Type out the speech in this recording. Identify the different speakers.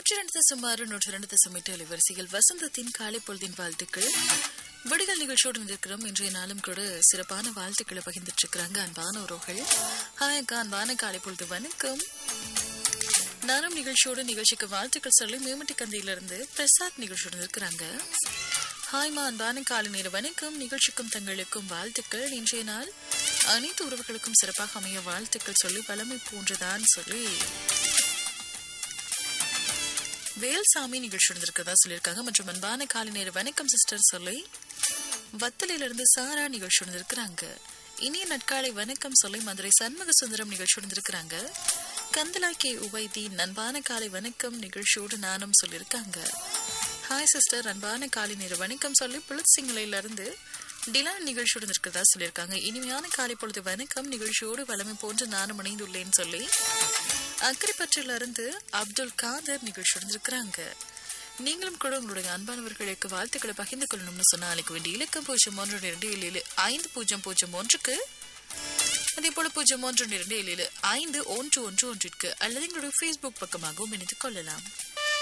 Speaker 1: நூற்றி ரெண்டு சுமாறு நூற்றி ரெண்டு தசம் எட்டு அலைவரிசையில் வசந்தத்தின் காலை பொழுதின் வாழ்த்துக்கள் விடுதல் நிகழ்ச்சியோடு இருக்கிறோம் இன்றைய நாளும் கூட சிறப்பான வாழ்த்துக்களை பகிர்ந்துட்டு இருக்கிறாங்க அன்பான உறவுகள் ஹாய் அக்கா அன்பான காலை பொழுது வணக்கம் நானும் நிகழ்ச்சியோடு நிகழ்ச்சிக்கு வாழ்த்துக்கள் சொல்லி மேம்பட்டி கந்தையிலிருந்து பிரசாத் நிகழ்ச்சியோடு இருக்கிறாங்க ஹாய்மா அன்பான காலை நேர வணக்கம் நிகழ்ச்சிக்கும் தங்களுக்கும் வாழ்த்துக்கள் இன்றைய நாள் அனைத்து உறவுகளுக்கும் சிறப்பாக அமைய வாழ்த்துக்கள் சொல்லி வளமை போன்றுதான் சொல்லி வேல்சாமி நிகழ்ச்சி நடந்திருக்கிறதா சொல்லியிருக்காங்க மற்றும் அன்பான காலை நேர வணக்கம் சிஸ்டர் சொல்லி வத்தலிலிருந்து சாரா நிகழ்ச்சி நடந்திருக்கிறாங்க இனிய நட்காலை வணக்கம் சொல்லி மதுரை சண்முக சுந்தரம் நிகழ்ச்சி நடந்திருக்கிறாங்க கந்தலா கே உவைதி அன்பான காலை வணக்கம் நிகழ்ச்சியோடு நானும் சொல்லியிருக்காங்க ஹாய் சிஸ்டர் அன்பான காலை நேர வணக்கம் சொல்லி புலத்சிங்கலையில இருந்து டிலான் நிகழ்ச்சியோடு இருக்கிறதா சொல்லியிருக்காங்க இனிமையான காலை பொழுது வணக்கம் நிகழ்ச்சியோடு வளமை போன்று நானும் இணைந்துள்ளேன்னு சொல்லி அக்கரைப்பற்றில இருந்து அப்துல் காதர் நிகழ்ச்சியோடு இருக்கிறாங்க நீங்களும் கூட உங்களுடைய அன்பானவர்களுக்கு வாழ்த்துக்களை பகிர்ந்து கொள்ளணும்னு சொன்னா அழைக்க வேண்டிய இலக்கம் பூஜ்ஜியம் ஒன்று இரண்டு ஏழு ஏழு ஐந்து பூஜ்ஜியம் பூஜ்ஜியம் ஒன்றுக்கு அதே போல பூஜ்ஜியம் ஒன்று இரண்டு ஏழு ஏழு ஐந்து ஒன்று ஒன்று ஒன்றிற்கு அல்லது எங்களுடைய ஃபேஸ்புக் பக்கமாகவும் இணைத்துக் கொள்ளலாம்